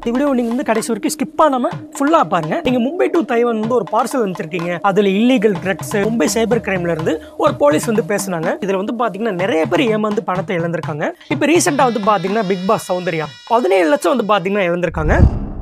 இந்த வீடியோ நீங்க வந்து கடைசி வரைக்கும் ஸ்கிப் பண்ணாம ஃபுல்லா பாருங்க நீங்க மும்பை டு தைவான் வந்து ஒரு பார்சல் வந்துருக்கீங்க அதுல இல்லீகல் ட்ரக்ஸ் மும்பை சைபர் கிரைம்ல இருந்து ஒரு போலீஸ் வந்து பேசுனாங்க இதுல வந்து பாத்தீங்கன்னா நிறைய பேர் ஏமாந்து பணத்தை இழந்திருக்காங்க இப்போ ரீசெண்டா வந்து பாத்தீங்கன்னா பிக் பாஸ் சௌந்தர்யா பதினேழு லட்சம் வந்து பாத்தீங்கன்னா இழந்திருக்காங்க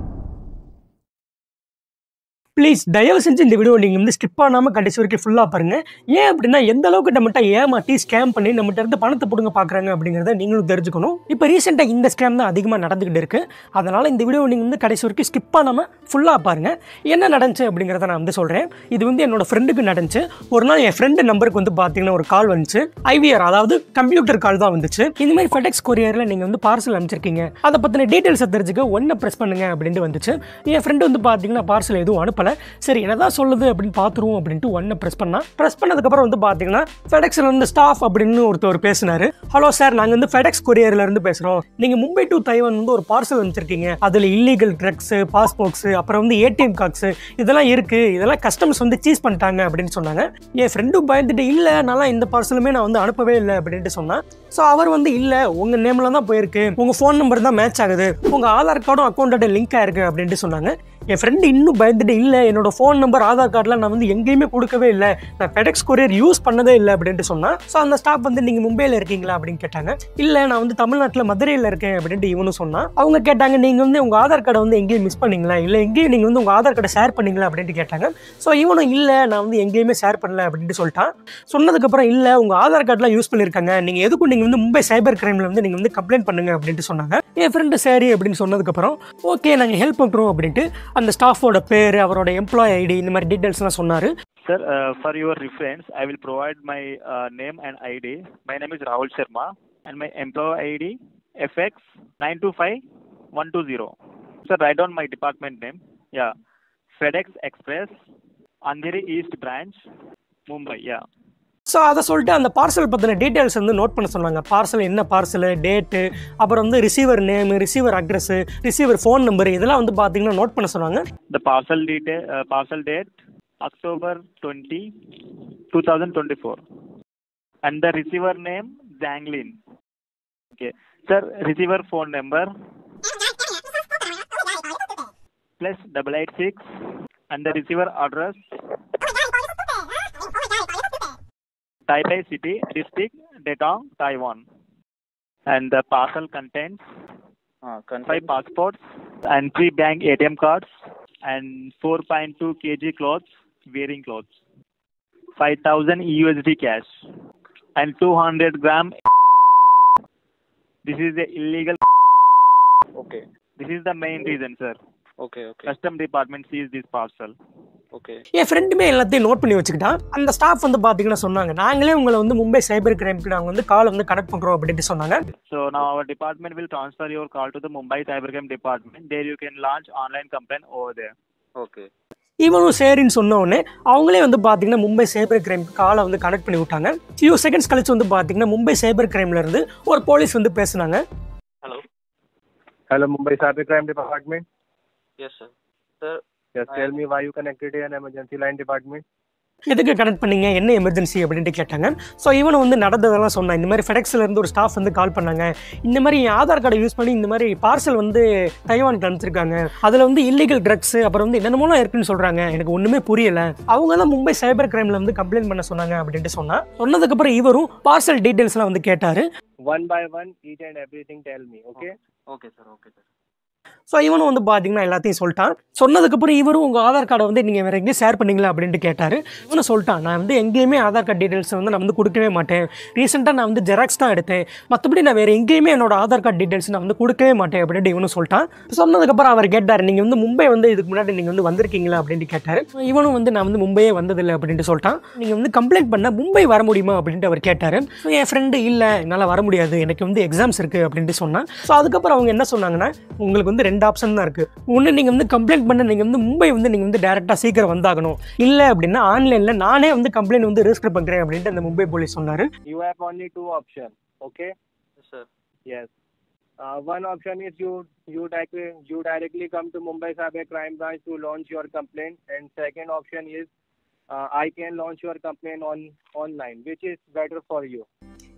ப்ளீஸ் தயவு செஞ்சு இந்த வீடியோ நீங்கள் வந்து ஸ்கிப் பண்ணாமல் கடைசி வரைக்கும் ஃபுல்லாக பாருங்க ஏன் அப்படின்னா எந்த அளவுக்கு நம்மகிட்ட ஏமாட்டி ஸ்கேம் பண்ணி நம்மகிட்ட இருந்து பணத்தை பிடுங்க பார்க்குறாங்க அப்படிங்கிறத நீங்களும் தெரிஞ்சுக்கணும் இப்போ ரீசெண்டாக இந்த ஸ்கேம் தான் அதிகமாக நடந்துகிட்டு இருக்கு அதனால் இந்த வீடியோ நீங்கள் வந்து கடைசி வரைக்கும் ஸ்கிப் பண்ணாமல் ஃபுல்லாக பாருங்க என்ன நடந்துச்சு அப்படிங்கிறத நான் வந்து சொல்கிறேன் இது வந்து என்னோட ஃப்ரெண்டுக்கு நடந்துச்சு ஒரு நாள் என் ஃப்ரெண்டு நம்பருக்கு வந்து பார்த்தீங்கன்னா ஒரு கால் வந்துச்சு ஐவிஆர் அதாவது கம்ப்யூட்டர் கால் தான் வந்துச்சு இந்த மாதிரி ஃபெடெக்ஸ் கொரியரில் நீங்கள் வந்து பார்சல் அனுப்பிச்சிருக்கீங்க அதை பற்றின டீட்டெயில்ஸை தெரிஞ்சுக்க ஒன்றை ப்ரெஸ் பண்ணுங்க அப்படின்ட்டு வந்துச்சு என் ஃப்ரெண்டு வந்து பார்த்தீங்கன்னா பார்சல் எதுவும் அனுப்பலை சரி என்னதான் சொல்லுது அப்படின்னு பார்த்துருவோம் அப்படின்ட்டு ஒன்றை ப்ரெஸ் பண்ணா ப்ரெஸ் பண்ணதுக்கப்புறம் வந்து பார்த்தீங்கன்னா ஃபெடெக்ஸில் இருந்து ஸ்டாஃப் அப்படின்னு ஒருத்தர் பேசினாரு ஹலோ சார் நாங்கள் வந்து ஃபெடெக்ஸ் கொரியர்ல இருந்து பேசுகிறோம் நீங்கள் மும்பை டு தைவான் வந்து ஒரு பார்சல் அனுப்பிச்சிருக்கீங்க அதில் இல்லீகல் ட்ரக்ஸ் பாஸ்போர்ட்ஸ் அப்புறம் வந்து ஏடிஎம் கார்ட்ஸ் இதெல்லாம் இருக்கு இதெல்லாம் கஸ்டமர்ஸ் வந்து சீஸ் பண்ணிட்டாங்க அப்படின்னு சொன்னாங்க என் ஃப்ரெண்டும் பயந்துட்டு இல்லை நான் இந்த பார்சலுமே நான் வந்து அனுப்பவே இல்லை அப்படின்ட்டு சொன்னேன் ஸோ அவர் வந்து இல்லை உங்கள் நேமில் தான் போயிருக்கு உங்கள் ஃபோன் நம்பர் தான் மேட்ச் ஆகுது உங்கள் ஆதார் கார்டும் அக்கௌண்ட்டோட லிங்க் ஆயிருக்கு அப்படின்ட்டு சொன்னாங்க என் ஃப்ரெண்டு இன்னும் பயந்துட்டு இல்லை என்னோட ஃபோன் நம்பர் ஆதார் கார்டில் நான் வந்து எங்கேயுமே கொடுக்கவே இல்லை நான் ஃபெடெக்ஸ் கொரியர் யூஸ் பண்ணதே இல்லை அப்படின்ட்டு சொன்னேன் ஸோ அந்த ஸ்டாஃப் வந்து நீங்கள் மும்பையில் இருக்கீங்களா அப்படின்னு கேட்டாங்க இல்லை நான் வந்து தமிழ்நாட்டில் மதுரையில் இருக்கேன் அப்படின்ட்டு இவனும் சொன்னான் அவங்க கேட்டாங்க நீங்கள் வந்து உங்கள் ஆதார் கார்டை வந்து எங்கேயும் மிஸ் பண்ணீங்களா இல்லை எங்கேயும் நீங்கள் வந்து உங்கள் ஆதார் கார்டை ஷேர் பண்ணீங்களா அப்படின்ட்டு கேட்டாங்க ஸோ இவனும் இல்லை நான் வந்து எங்கேயுமே ஷேர் பண்ணல அப்படின்ட்டு சொல்லிட்டான் சொன்னதுக்கப்புறம் இல்லை உங்கள் ஆதார் கார்டெலாம் யூஸ் பண்ணியிருக்காங்க நீங்கள் எதுக்கும் நீங்கள் வந்து மும்பை சைபர் கிரைமில் வந்து நீங்கள் வந்து கம்ப்ளைண்ட் பண்ணுங்க அப்படின்ட்டு சொன்னாங்க என் ஃப்ரெண்டு சரி அப்படின்னு சொன்னதுக்கப்புறம் ஓகே நாங்கள் ஹெல்ப் பண்ணுறோம் அப்படின்ட்டு அந்த ஸ்டாஃபோட பேர் அவரோட எம்ப்ளாய் ஐடி இந்த மாதிரி டீட்டெயில்ஸ்லாம் சொன்னார் Sir, uh, for your reference, I will provide my uh, name and ID. My name is Rahul Sharma, and my employee ID FX nine two five one two zero. Sir, write down my department name. Yeah, FedEx Express, Andheri East Branch, Mumbai. Yeah. So அதை சொல்லிட்டு அந்த parcel பற்றின details வந்து note பண்ண சொன்னாங்க parcel என்ன parcel date அப்புறம் வந்து receiver name receiver address receiver phone number இதெல்லாம் வந்து பார்த்தீங்கன்னா நோட் பண்ண சொன்னாங்க The parcel detail, uh, parcel date October 20, 2024, and the receiver name Zanglin. Okay, sir, receiver phone number plus double eight six, and the receiver address Taipei City, District, Detong, Taiwan, and the parcel contains five passports and three bank ATM cards and 4.2 kg clothes, wearing clothes, 5000 USD cash, and 200 gram. This is the illegal. Okay. This is the main reason, sir. Okay. Okay. Custom department sees this parcel. Okay. என் ஃப்ரெண்டுமே எல்லாத்தையும் note பண்ணி வச்சுக்கிட்டான் அந்த staff வந்து பார்த்தீங்கன்னா சொன்னாங்க நாங்களே உங்களை வந்து மும்பை சைபர் கிரைம்க்கு நாங்கள் வந்து கால் வந்து கனெக்ட் பண்ணுறோம் அப்படின்ட்டு சொன்னாங்க So now our department will transfer your call to the Mumbai Cybercrime department. There you can launch online complaint over there. Okay. இவனும் சரின்னு சொன்ன உடனே அவங்களே வந்து பார்த்தீங்கன்னா மும்பை சைபர் கிரைம் காலை வந்து கனெக்ட் பண்ணி விட்டாங்க ஃபியூ செகண்ட்ஸ் கழிச்சு வந்து பார்த்தீங்கன்னா மும்பை சைபர் கிரைம்ல இருந்து ஒரு போலீஸ் வந்து பேசுனாங்க Hello. Hello, Mumbai Cybercrime Department. Yes, sir. Sir, Just I- tell me why you connected here an emergency line department. எதுக்கு கனெக்ட் பண்ணீங்க என்ன எமர்ஜென்சி அப்படின்ட்டு கேட்டாங்க ஸோ இவனு வந்து நடந்ததெல்லாம் சொன்னான் இந்த மாதிரி FedExல இருந்து ஒரு ஸ்டாஃப் வந்து கால் பண்ணாங்க இந்த மாதிரி என் ஆதார் கார்டை யூஸ் பண்ணி இந்த மாதிரி பார்சல் வந்து தைவானுக்கு அனுப்பிச்சிருக்காங்க அதில் வந்து இல்லீகல் ட்ரக்ஸ் அப்புறம் வந்து என்னென்னமோலாம் இருக்குன்னு சொல்கிறாங்க எனக்கு ஒன்றுமே புரியல அவங்க தான் மும்பை சைபர் கிரைமில் வந்து கம்ப்ளைண்ட் பண்ண சொன்னாங்க அப்படின்ட்டு சொன்னா சொன்னதுக்கப்புறம் இவரும் பார்சல் டீட்டெயில்ஸ்லாம் வந்து கேட்டார் One by one, each and everything tell me, okay? okay, sir. Okay, sir. So இவனும் வந்து பார்த்தீங்கன்னா எல்லாத்தையும் சொல்லிட்டான் சொன்னதுக்கப்புறம் இவரும் உங்கள் ஆதார் கார்டை வந்து நீங்கள் வேறு எங்கேயும் ஷேர் பண்ணீங்களா அப்படின்ட்டு கேட்டார் இவனும் சொல்லிட்டான் நான் வந்து எங்கேயுமே ஆதார் கார்டு டீட்டெயில்ஸ் வந்து நான் வந்து கொடுக்கவே மாட்டேன் ரீசெண்டாக நான் வந்து ஜெராக்ஸ் தான் எடுத்தேன் மற்றபடி நான் வேறு எங்கேயுமே என்னோட ஆதார் கார்டு டீட்டெயில்ஸ் நான் வந்து கொடுக்கவே மாட்டேன் அப்படின்ட்டு இவனும் சொல்லிட்டான் சொன்னதுக்கப்புறம் அவர் கேட்டார் நீங்கள் வந்து மும்பை வந்து இதுக்கு முன்னாடி நீங்கள் வந்து வந்திருக்கீங்களா அப்படின்ட்டு கேட்டார் இவனும் வந்து நான் வந்து மும்பையே வந்ததில்லை அப்படின்ட்டு சொல்லிட்டான் நீங்கள் வந்து கம்ப்ளைண்ட் பண்ண மும்பை வர முடியுமா அப்படின்ட்டு அவர் கேட்டார் என் ஃப்ரெண்டு இல்லை என்னால் வர முடியாது எனக்கு வந்து எக்ஸாம்ஸ் இருக்குது அப்படின்ட்டு சொன்னான் ஸோ அதுக்கப்புறம் அவங்க என்ன சொன்னாங்கன்னா உங்களுக்கு வந்து ரெண்டு ஆப்ஷன் தான் இருக்குது ஒன்று நீங்கள் வந்து கம்ப்ளைண்ட் பண்ண நீங்கள் வந்து மும்பை வந்து நீங்கள் வந்து டேரெக்டாக சீக்கிரம் வந்தாகணும் இல்லை அப்படின்னா ஆன்லைனில் நானே வந்து கம்ப்ளைண்ட் வந்து ரெஜிஸ்டர் பண்ணுறேன் அப்படின்ட்டு அந்த மும்பை போலீஸ் சொன்னார் You have only two options, okay? Yes, sir. Yes. Uh, one option is you you directly you directly come to Mumbai Cyber Crime Branch to launch your complaint, and second option is uh, I can launch your complaint on online, which is better for you.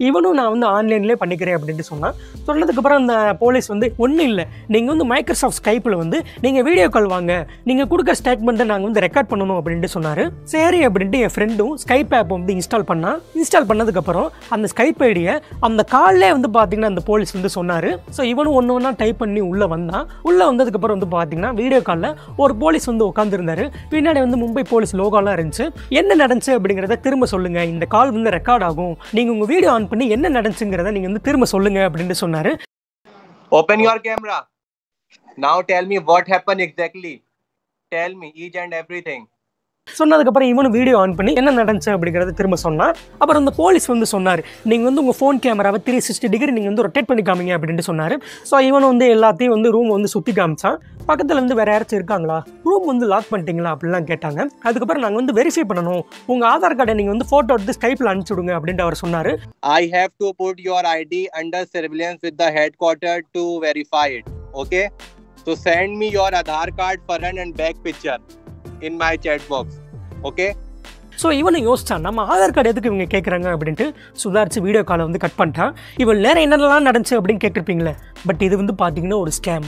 இவனும் நான் வந்து ஆன்லைன்லேயே பண்ணிக்கிறேன் அப்படின்ட்டு சொன்னான் சொன்னதுக்கப்புறம் அந்த police வந்து ஒன்றும் இல்லை நீங்கள் வந்து மைக்ரோசாஃப்ட் ஸ்கைப்பில் வந்து நீங்கள் வீடியோ கால் வாங்க நீங்கள் கொடுக்குற ஸ்டேட்மெண்ட்டை நாங்கள் வந்து ரெக்கார்ட் பண்ணணும் அப்படின்ட்டு சொன்னார் சரி அப்படின்ட்டு என் ஃப்ரெண்டும் ஸ்கைப் ஆப் வந்து இன்ஸ்டால் பண்ணான் இன்ஸ்டால் பண்ணதுக்கப்புறம் அந்த ஸ்கைப் ஐடியை அந்த கால்லே வந்து பார்த்தீங்கன்னா அந்த போலீஸ் வந்து சொன்னார் ஸோ இவனும் ஒன்று ஒன்றா டைப் பண்ணி உள்ளே வந்தான் உள்ளே வந்ததுக்கப்புறம் வந்து பார்த்தீங்கன்னா வீடியோ காலில் ஒரு போலீஸ் வந்து உட்காந்துருந்தாரு பின்னாடி வந்து மும்பை போலீஸ் லோகாலாம் இருந்துச்சு என்ன நடந்துச்சு அப்படிங்கிறத திரும்ப சொல்லுங்கள் இந்த கால் வந்து ரெக்கார்ட் ஆகும் நீங்கள் உங்கள் வீடியோ ஆன் பண்ணி என்ன நடந்துச்சுங்கிறத நீங்கள் வந்து திரும்ப சொல்லுங்கள் அப்படின்ட்டு சொன்னார் Open your camera. Now tell me what happened exactly. Tell me each and everything. சொன்னதுக்கப்புறம் இவனும் வீடியோ ஆன் பண்ணி என்ன நடந்துச்சு அப்படிங்கிறத திரும்ப சொன்னான் அப்புறம் அந்த போலீஸ் வந்து சொன்னார் நீங்கள் வந்து உங்கள் ஃபோன் கேமராவை த்ரீ சிக்ஸ்டி டிகிரி நீங்கள் வந்து ரொட்டேட் பண்ணி காமிங்க அப்படின்ட்டு சொன்னார் ஸோ இவன் வந்து எல்லாத்தையும் வந்து ரூம் வந்து சுற்றி காமிச்சான் பக்கத்தில் வந்து வேறு யாராச்சும் இருக்காங்களா ரூம் வந்து லாக் பண்ணிட்டீங்களா அப்படிலாம் கேட்டாங்க அதுக்கப்புறம் நாங்கள் வந்து வெரிஃபை பண்ணணும் உங்கள் ஆதார் கார்டை நீங்கள் வந்து ஃபோட்டோ எடுத்து ஸ்கைப்பில் அனுப்பிச்சி விடுங்க அப்படின்ட்டு அவர் சொன்னார் I have to put your ID under surveillance with the headquarter to verify it. Okay? So send me your Aadhaar card front and back picture in my chat box. Okay? So இவனும் யோசிச்சான் நம்ம Aadhaar card எதுக்கு இவங்க கேட்குறாங்க அப்படின்ட்டு சுதாரிச்சு video காலை வந்து cut பண்ணிட்டான் இவன் நேரம் என்னென்னலாம் நடந்துச்சு அப்படின்னு கேட்டிருப்பீங்களே பட் இது வந்து பார்த்தீங்கன்னா ஒரு ஸ்கேம்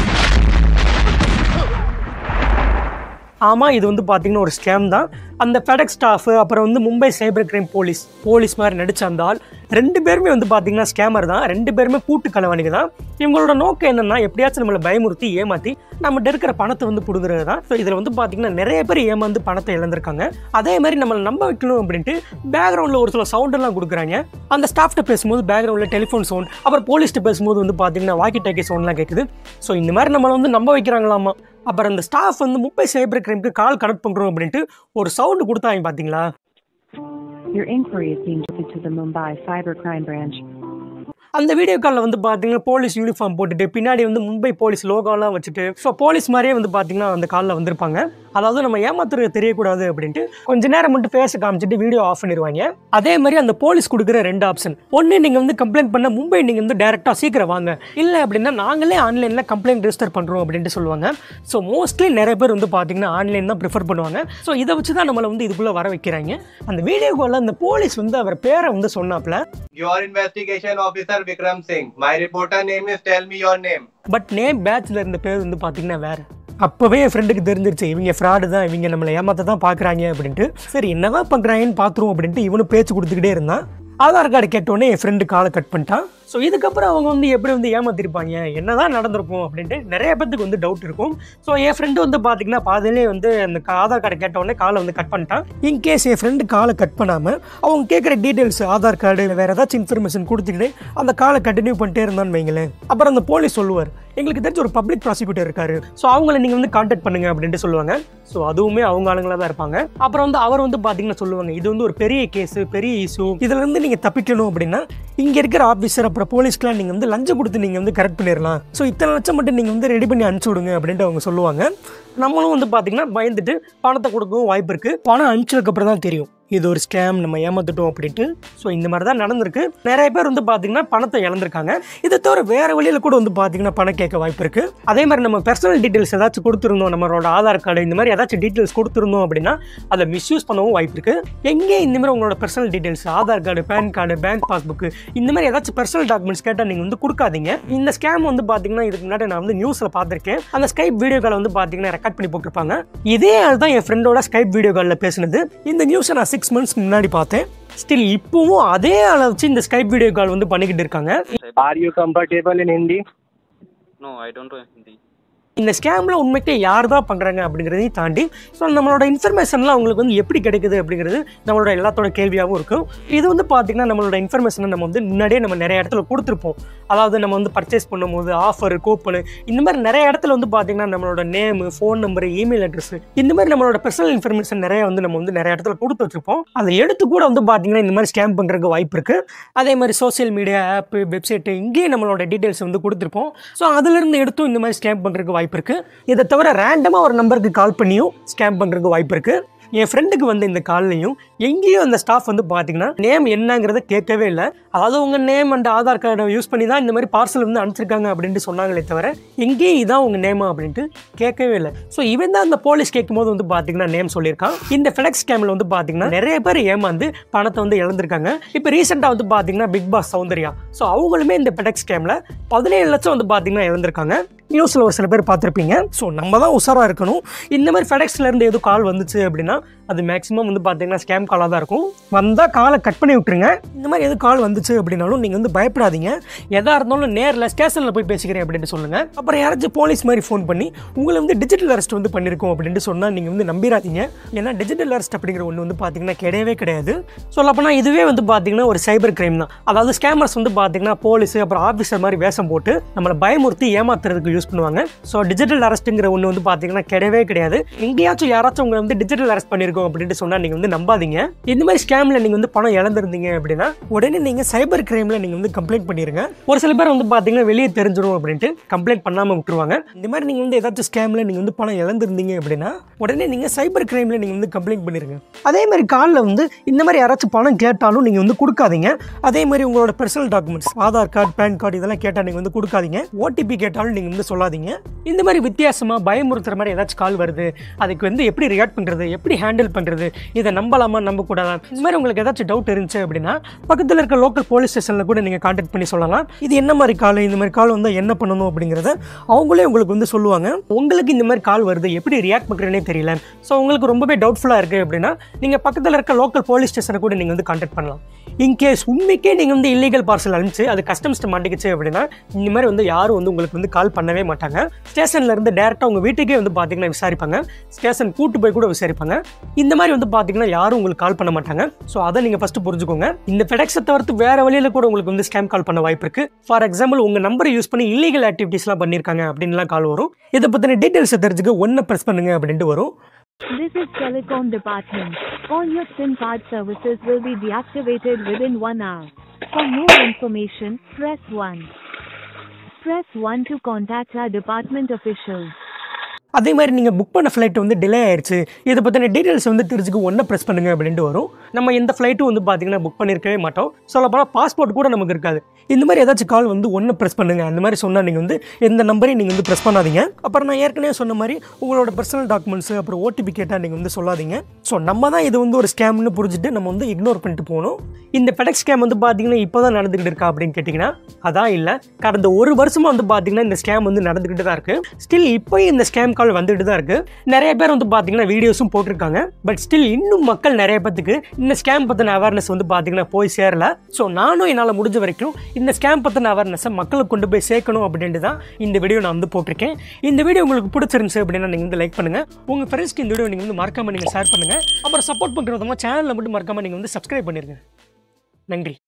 ஆமாம் இது வந்து பார்த்தீங்கன்னா ஒரு ஸ்கேம் தான் அந்த ஃபெடெக் ஸ்டாஃபு அப்புறம் வந்து Mumbai cyber crime police police மாதிரி நடிச்ச அந்த ஆள் ரெண்டு பேருமே வந்து பார்த்தீங்கன்னா ஸ்கேமர் தான் ரெண்டு பேருமே கூட்டு கலவாணிங்க தான் இவங்களோட நோக்கம் என்னென்னா எப்படியாச்சும் நம்மளை பயமுறுத்தி ஏமாற்றி நம்மகிட்ட இருக்கிற பணத்தை வந்து பிடுங்குறது தான் ஸோ இதில் வந்து பார்த்தீங்கன்னா நிறைய பேர் ஏமாந்து பணத்தை இழந்திருக்காங்க அதே மாதிரி நம்மளை நம்ப வைக்கணும் அப்படின்ட்டு பேக்ரவுண்டில் ஒரு சில சவுண்டெல்லாம் கொடுக்குறாங்க அந்த ஸ்டாஃப்ட்ட பேசும்போது பேக்ரவுண்டில் டெலிஃபோன் சவுண்ட் அப்புறம் போலீஸ்ட்டு பேசும்போது வந்து பார்த்தீங்கன்னா வாக்கி டாக்கி சவுண்ட்லாம் கேட்குது ஸோ இந்த மாதிரி நம்மளை வந்து நம்ப வைக்கிறாங்களாமா அப்புறம் அந்த ஸ்டாஃப் வந்து மும்பை சைபர் கிரைம்க்கு கால் கனெக்ட் பண்ணுறோம் அப்படின்ட்டு ஒரு சவுண்டு கொடுத்தாங்க பார்த்தீங்களா Your inquiry is being directed to the Mumbai Cybercrime Branch. அந்த வீடியோ காலில் வந்து பார்த்தீங்கன்னா போலீஸ் யூனிஃபார்ம் போட்டுட்டு பின்னாடி வந்து மும்பை போலீஸ் லோகோலாம் வச்சுட்டு ஸோ போலீஸ் மாதிரியே வந்து பார்த்தீங்கன்னா அந்த காலில் வந்திருப்பாங்க அதாவது நம்ம ஏமாத்துறது தெரியக்கூடாது அப்படின்ட்டு கொஞ்ச நேரம் மட்டும் ஃபேஸ் காமிச்சிட்டு வீடியோ ஆஃப் பண்ணிடுவாங்க அதே மாதிரி அந்த போலீஸ் கொடுக்குற ரெண்டு ஆப்ஷன் ஒன்று நீங்கள் வந்து கம்ப்ளைண்ட் பண்ண மும்பை நீங்கள் வந்து டேரெக்டாக சீக்கிரம் வாங்க இல்லை அப்படின்னா நாங்களே ஆன்லைனில் கம்ப்ளைண்ட் ரெஜிஸ்டர் பண்ணுறோம் அப்படின்ட்டு சொல்லுவாங்க ஸோ மோஸ்ட்லி நிறைய பேர் வந்து பார்த்தீங்கன்னா ஆன்லைன் தான் ப்ரிஃபர் பண்ணுவாங்க ஸோ இதை வச்சு தான் நம்மளை வந்து இதுக்குள்ளே வர வைக்கிறாங்க அந்த வீடியோ காலில் அந்த போலீஸ் வந்து அவர் பேரை வந்து சொன்னாப்ல Your investigation officer Vikram Singh. My reporter name is tell me your name. But name பேட்ச்ல இருந்த பேர் வந்து பார்த்தீங்கன்னா வேற அப்போவே என் ஃப்ரெண்டுக்கு தெரிஞ்சிருச்சு இவங்க ஃப்ராடு தான் இவங்க நம்மளை ஏமாத்த தான் பார்க்குறாங்க அப்படின்ட்டு சரி என்னதான் பண்ணுறாங்கன்னு பார்த்துருவோம் அப்படின்ட்டு இவனும் பேச்சு கொடுத்துக்கிட்டே இருந்தான் ஆதார் கார்டு கேட்டோடனே என் ஃப்ரெண்டு காலை கட் பண்ணிட்டான் ஸோ இதுக்கப்புறம் அவங்க வந்து எப்படி வந்து ஏமாத்திருப்பாங்க என்னதான் நடந்திருக்கும் அப்படின்ட்டு நிறைய பேத்துக்கு வந்து டவுட் இருக்கும் ஸோ என் ஃப்ரெண்டு வந்து பார்த்தீங்கன்னா பாதியிலே வந்து அந்த கா- ஆதார் கார்டு கேட்ட உடனே காலை வந்து கட் பண்ணிட்டான் இன்கேஸ் என் ஃப்ரெண்டு காலை கட் பண்ணாமல் அவங்க கேட்குற டீட்டெயில்ஸ் ஆதார் கார்டு இல்லை வேறு ஏதாச்சும் இன்ஃபர்மேஷன் கொடுத்துக்கிட்டு அந்த காலை கண்டினியூ பண்ணிட்டே இருந்தான்னு வைங்களேன் அப்புறம் அந்த போலீஸ் சொல்லுவார் எங்களுக்கு தெரிஞ்ச ஒரு பப்ளிக் ப்ராசிக்யூட்டர் இருக்காரு ஸோ அவங்கள நீங்கள் வந்து காண்டாக்ட் பண்ணுங்க அப்படின்ட்டு சொல்லுவாங்க ஸோ அதுவுமே அவங்க ஆளுங்களா தான் இருப்பாங்க அப்புறம் வந்து அவர் வந்து பார்த்தீங்கன்னா சொல்லுவாங்க இது வந்து ஒரு பெரிய கேஸ் பெரிய இஷ்யூ இதுல இருந்து நீங்கள் தப்பிக்கணும் அப்படின்னா இங்கே இருக்கிற ஆஃபீஸர் அப்புறம் போலீஸ்க்குலாம் நீங்கள் வந்து லஞ்சம் கொடுத்து நீங்கள் வந்து கரெக்ட் பண்ணிடலாம் ஸோ இத்தனை லட்சம் மட்டும் நீங்கள் வந்து ரெடி பண்ணி அனுப்பிச்சி விடுங்க அப்படின்ட்டு அவங்க சொல்லுவாங்க நம்மளும் வந்து பார்த்தீங்கன்னா பயந்துட்டு பணத்தை கொடுக்கவும் வாய்ப்பு இருக்குது பணம் அனுப்பிச்சதுக்கப்புறம் தான் தெரியும் இது ஒரு ஸ்கேம் நம்ம ஏமாத்துட்டோம் அப்படின்ட்டு ஸோ இந்த மாதிரி தான் நடந்திருக்கு நிறைய பேர் வந்து பார்த்தீங்கன்னா பணத்தை இழந்திருக்காங்க இதை தவிர வேற வழியில் கூட வந்து பார்த்தீங்கன்னா பணம் கேட்க வாய்ப்பு இருக்கு அதே மாதிரி நம்ம பர்சனல் டீட்டெயில்ஸ் ஏதாச்சும் கொடுத்துருந்தோம் நம்மளோட ஆதார் கார்டு இந்த மாதிரி ஏதாச்சும் டீட்டெயில்ஸ் கொடுத்துருந்தோம் அப்படின்னா அதை மிஸ்யூஸ் பண்ணவும் வாய்ப்பு இருக்கு எங்கே இந்த மாதிரி உங்களோட personal details Aadhaar card PAN card bank passbook இந்த மாதிரி ஏதாச்சும் பர்சனல் டாக்குமெண்ட்ஸ் கேட்டால் நீங்கள் வந்து கொடுக்காதீங்க இந்த ஸ்கேம் வந்து பார்த்தீங்கன்னா இதுக்கு முன்னாடி நான் வந்து நியூஸில் பார்த்துருக்கேன் அந்த ஸ்கைப் வீடியோ கால் வந்து பார்த்தீங்கன்னா ரெக்கார்ட் பண்ணி போட்டிருப்பாங்க இதே ஆள் தான் என் ஃப்ரெண்டோட ஸ்கைப் வீடியோ காலில் பேசினது இந்த நியூஸை நான் சிக்ஸ் மந்த்ஸ் முன்னாடி பார்த்தேன் ஸ்டில் இப்போவும் அதே ஆளை வச்சு இந்த ஸ்கைப் வீடியோ கால் வந்து பண்ணிக்கிட்டு இருக்காங்க Are you comfortable in Hindi? No, I don't know Hindi. இந்த ஸ்கேமில் உண்மைக்கே யார் தான் பண்ணுறாங்க அப்படிங்கிறதையும் தாண்டி ஸோ நம்மளோட இன்ஃபர்மேஷன்லாம் அவங்களுக்கு வந்து எப்படி கிடைக்குது அப்படிங்கிறது நம்மளோட எல்லாத்தோட கேள்வியாகவும் இருக்கும் இது வந்து பார்த்திங்கன்னா நம்மளோட இன்ஃபர்மேஷனை நம்ம வந்து முன்னாடியே நம்ம நிறைய இடத்துல கொடுத்துருப்போம் அதாவது நம்ம வந்து பர்ச்சேஸ் பண்ணும்போது ஆஃபர் கூப்பனு இந்த மாதிரி நிறைய இடத்துல வந்து பார்த்திங்கன்னா நம்மளோட name phone number email address இந்த மாதிரி நம்மளோட பர்சனல் இன்ஃபர்மேஷன் நிறைய வந்து நம்ம வந்து நிறைய இடத்துல கொடுத்து வச்சிருப்போம் அதை எடுத்து கூட வந்து பார்த்திங்கன்னா இந்த மாதிரி ஸ்கேம் பண்ணுறதுக்கு வாய்ப்பு இருக்குது அதே மாதிரி சோஷியல் மீடியா ஆப்பு வெப்சைட்டு இங்கேயே நம்மளோட டீட்டெயில்ஸ் வந்து கொடுத்துருப்போம் ஸோ அதிலிருந்து எடுத்தும் இந்த மாதிரி ஸ்கேம் பண்ணுறதுக்கு வாய்ப்பு இருக்குது இதை தவிர ரேண்டமாக ஒரு நம்பருக்கு கால் பண்ணியும் ஸ்கேம் பண்ணுறதுக்கு வாய்ப்பு இருக்குது என் ஃப்ரெண்டுக்கு வந்த இந்த கால்லையும் எங்கேயும் அந்த ஸ்டாஃப் வந்து பார்த்தீங்கன்னா நேம் என்னங்கிறத கேட்கவே இல்லை அதாவது உங்கள் நேம் அண்ட் ஆதார் கார்டை யூஸ் பண்ணி தான் இந்த மாதிரி பார்சல் வந்து அனுப்பிச்சிருக்காங்க அப்படின்ட்டு சொன்னாங்களே தவிர எங்கேயும் இதான் உங்கள் நேமா அப்படின்ட்டு கேட்கவே இல்லை ஸோ இவன் தான் அந்த போலீஸ் கேட்கும்போது வந்து பார்த்தீங்கன்னா நேம் சொல்லியிருக்கான் இந்த ஃபெலக்ஸ் ஸ்கேமில் வந்து பார்த்தீங்கன்னா நிறைய பேர் ஏமாந்து பணத்தை வந்து இழந்திருக்காங்க இப்போ ரீசெண்டாக வந்து பார்த்தீங்கன்னா பிக் பாஸ் சௌந்தர்யா ஸோ அவங்களுமே இந்த ஃபெலக்ஸ் ஸ்கேமில் பதினேழு லட்சம் வந்து பார்த்தீங்கன்னா இழந்திருக்காங்க நியூஸில் ஒரு சில பேர் பார்த்துருப்பீங்க ஸோ நம்ம தான் உஷாராக இருக்கணும் இந்த மாதிரி FedExல இருந்து எதுவும் கால் வந்துச்சு அப்படின்னா அது மேக்ஸிமம் வந்து பார்த்தீங்கன்னா ஸ்கேம் காலாக தான் இருக்கும் வந்தால் காலை கட் பண்ணி விட்டுருங்க இந்த மாதிரி எது கால் வந்துச்சு அப்படின்னாலும் நீங்கள் வந்து பயப்படாதீங்க எதாக இருந்தாலும் நேரில் ஸ்டேஷனில் போய் பேசிக்கிறேன் அப்படின்ட்டு சொல்லுங்கள் அப்புறம் யாராச்சும் போலீஸ் மாதிரி ஃபோன் பண்ணி உங்களை வந்து டிஜிட்டல் அரெஸ்ட் வந்து பண்ணியிருக்கோம் அப்படின்ட்டு சொன்னால் நீங்கள் வந்து நம்பிடாதீங்க ஏன்னா டிஜிட்டல் அரெஸ்ட் அப்படிங்கிற ஒன்று வந்து பார்த்தீங்கன்னா கிடையவே கிடையாது சொல்லப்போனால் இதுவே வந்து பார்த்தீங்கன்னா ஒரு சைபர் கிரைம் தான் அதாவது ஸ்கேமர்ஸ் வந்து பார்த்தீங்கன்னா போலீஸ் அப்புறம் ஆஃபீஸர் மாதிரி வேஷம் போட்டு நம்மளை பயமுறுத்தி ஏமாத்துறதுக்கு யூஸ் பண்ணுவாங்க ஸோ டிஜிட்டல் அரெஸ்ட்டுங்கிற ஒன்று வந்து பார்த்தீங்கன்னா கிடையவே கிடையாது எங்கேயாச்சும் யாராச்சும் உங்களை வந்து டிஜிட்டல் அரெஸ்ட் பண்ணியிருக்கோம் அப்படின்ட்டு சொன்னால் நீங்கள் வந்து நம்பாதீங்க இந்த மாதிரி ஸ்கேமில் நீங்கள் வந்து பணம் இழந்திருந்தீங்க அப்படின்னா உடனே நீங்கள் சைபர் கிரைமில் நீங்கள் வந்து கம்ப்ளைண்ட் பண்ணிடுங்க ஒரு சில பேர் வந்து பார்த்தீங்கன்னா வெளியே தெரிஞ்சிடும் அப்படின்ட்டு கம்ப்ளைண்ட் பண்ணாமல் விட்டுருவாங்க இந்த மாதிரி நீங்கள் வந்து ஏதாச்சும் ஸ்கேமில் நீங்கள் வந்து பணம் இழந்திருந்தீங்க அப்படின்னா உடனே நீங்கள் சைபர் கிரைமில் நீங்கள் வந்து கம்ப்ளைண்ட் பண்ணிடுங்க அதே மாதிரி காலில் வந்து இந்த மாதிரி யாராச்சும் பணம் கேட்டாலும் நீங்கள் வந்து கொடுக்காதீங்க அதே மாதிரி உங்களோட personal documents Aadhaar card PAN card இதெல்லாம் கேட்டால் நீங்கள் வந்து கொடுக்காதீங்க ஓடிபி கேட்டாலும் நீங்கள் வந்து சொல்லாதீங்க இந்த மாதிரி வித்தியாசமாக பயமுறுத்துற மாதிரி ஏதாச்சும் கால் வருது அதுக்கு வந்து எப்படி ரியாக்ட் பண்ணுறது எப்படி ஹேண்டில் பண்ணுறது இதை நம்பலாமா நம்பக்கூடாதா இந்த மாதிரி உங்களுக்கு ஏதாச்சும் டவுட் இருந்துச்சு அப்படின்னா பக்கத்தில் இருக்க லோக்கல் போலீஸ் ஸ்டேஷனில் கூட நீங்கள் கான்டாக்ட் பண்ணி சொல்லலாம் இது என்ன மாதிரி கால் இந்த மாதிரி கால் வந்தால் என்ன பண்ணணும் அப்படிங்கிறத அவங்களே உங்களுக்கு வந்து சொல்லுவாங்க உங்களுக்கு இந்த மாதிரி கால் வருது எப்படி ரியாக்ட் பண்ணுறேனே தெரியல ஸோ உங்களுக்கு ரொம்பவே டவுட்ஃபுல்லாக இருக்குது அப்படின்னா நீங்கள் பக்கத்தில் இருக்க லோக்கல் போலீஸ் ஸ்டேஷனை கூட நீங்கள் வந்து கான்டாக்ட் பண்ணலாம் இன்கேஸ் உண்மைக்கே நீங்கள் வந்து இல்லீகல் பார்சல் அனுப்பிச்சு அது கஸ்டம்ஸ்ட்டு மாட்டிக்கிச்சு அப்படின்னா இந்த மாதிரி வந்து யாரும் வந்து உங்களுக்கு வந்து கால் பண்ணவே மாட்டாங்க ஸ்டேஷன்ல இருந்து டேரெக்டாக உங்கள் வீட்டுக்கே வந்து பார்த்தீங்கன்னா விசாரிப்பாங்க ஸ்டேஷன் கூட்டு போய் கூட விசாரிப்பாங்க இந்த மாதிரி வந்து பார்த்தீங்கன்னா யாரும் உங்களுக்கு கால் பண்ண மாட்டாங்க ஸோ அதை நீங்கள் ஃபஸ்ட்டு புரிஞ்சுக்கோங்க இந்த ஃபெடெக்ஸை தவிர்த்து வேறு வழியில் கூட உங்களுக்கு வந்து ஸ்கேம் கால் பண்ண வாய்ப்பு இருக்குது ஃபார் எக்ஸாம்பிள் உங்கள் நம்பரை யூஸ் பண்ணி இல்லீகல் ஆக்டிவிட்டீஸ்லாம் பண்ணியிருக்காங்க அப்படின்லாம் கால் வரும் இதை பற்றின டீட்டெயில்ஸை தெரிஞ்சுக்க ஒன்றை ப்ரெஸ் பண்ணுங்க அப்படின்ட்டு வரும் This is Telecom Department. All your SIM card services will be deactivated within one hour. For more information, press 1. Press 1 to contact our department officials. அதே மாதிரி நீங்கள் புக் பண்ண ஃப்ளைட் வந்து டிலே ஆயிடுச்சு இதை பற்றின டீட்டெயில்ஸ் வந்து தெரிஞ்சுக்க ஒன்றை ப்ரெஸ் பண்ணுங்க அப்படின்ட்டு வரும் நம்ம எந்த ஃப்ளைட்டும் வந்து பார்த்தீங்கன்னா புக் பண்ணியிருக்கவே மாட்டோம் சொல்லப்போனால் பாஸ்போர்ட் கூட நமக்கு இருக்காது இந்த மாதிரி ஏதாச்சும் கால் வந்து ஒன்று ப்ரெஸ் பண்ணுங்க அந்த மாதிரி சொன்னால் நீங்கள் வந்து எந்த நம்பரையும் நீங்கள் வந்து ப்ரெஸ் பண்ணாதீங்க அப்புறம் நான் ஏற்கனவே சொன்ன மாதிரி உங்களோட பர்சனல் டாக்குமெண்ட்ஸ் அப்புறம் ஓடிபி கேட்டால் நீங்கள் வந்து சொல்லாதீங்க ஸோ நம்ம தான் இது வந்து ஒரு ஸ்கேம்னு புரிஞ்சுட்டு நம்ம வந்து இக்னோர் பண்ணிட்டு போகணும் இந்த பெடெக் ஸ்கேம் வந்து பார்த்தீங்கன்னா இப்போ தான் நடந்துகிட்டு இருக்கா அப்படின்னு கேட்டிங்கன்னா அதான் இல்லை கடந்த ஒரு வருஷமாக வந்து பார்த்தீங்கன்னா இந்த ஸ்கேம் வந்து நடந்துக்கிட்டு தான் இருக்குது ஸ்டில் இப்போயும் இந்த ஸ்கேம் கால் வந்துட்டு தான் இருக்குது நிறைய பேர் வந்து பார்த்தீங்கன்னா வீடியோஸும் போட்டிருக்காங்க பட் ஸ்டில் இன்னும் மக்கள் நிறைய பேத்துக்கு இந்த ஸ்கேம் பற்றின அவேர்னஸ் வந்து பார்த்தீங்கன்னா போய் சேரல ஸோ நானும் என்னால் முடிஞ்ச வரைக்கும் இந்த ஸ்கேம் பற்றின அவேர்னஸை மக்களுக்கு கொண்டு போய் சேர்க்கணும் அப்படின்ட்டு தான் இந்த வீடியோ நான் வந்து போட்டிருக்கேன் இந்த வீடியோ உங்களுக்கு பிடிச்சிருந்துச்சு அப்படின்னா நீங்கள் வந்து லைக் பண்ணுங்கள் உங்கள் ஃப்ரெண்ட்ஸ்க்கு இந்த வீடியோ நீங்கள் வந்து மறக்காமல் நீங்கள் ஷேர் பண்ணுங்கள் அப்புறம் சப்போர்ட் பண்ணுறவங்க சேனலில் மட்டும் மறக்காமல் நீங்கள் வந்து சப்ஸ்கிரைப் பண்ணிருங்க நன்றி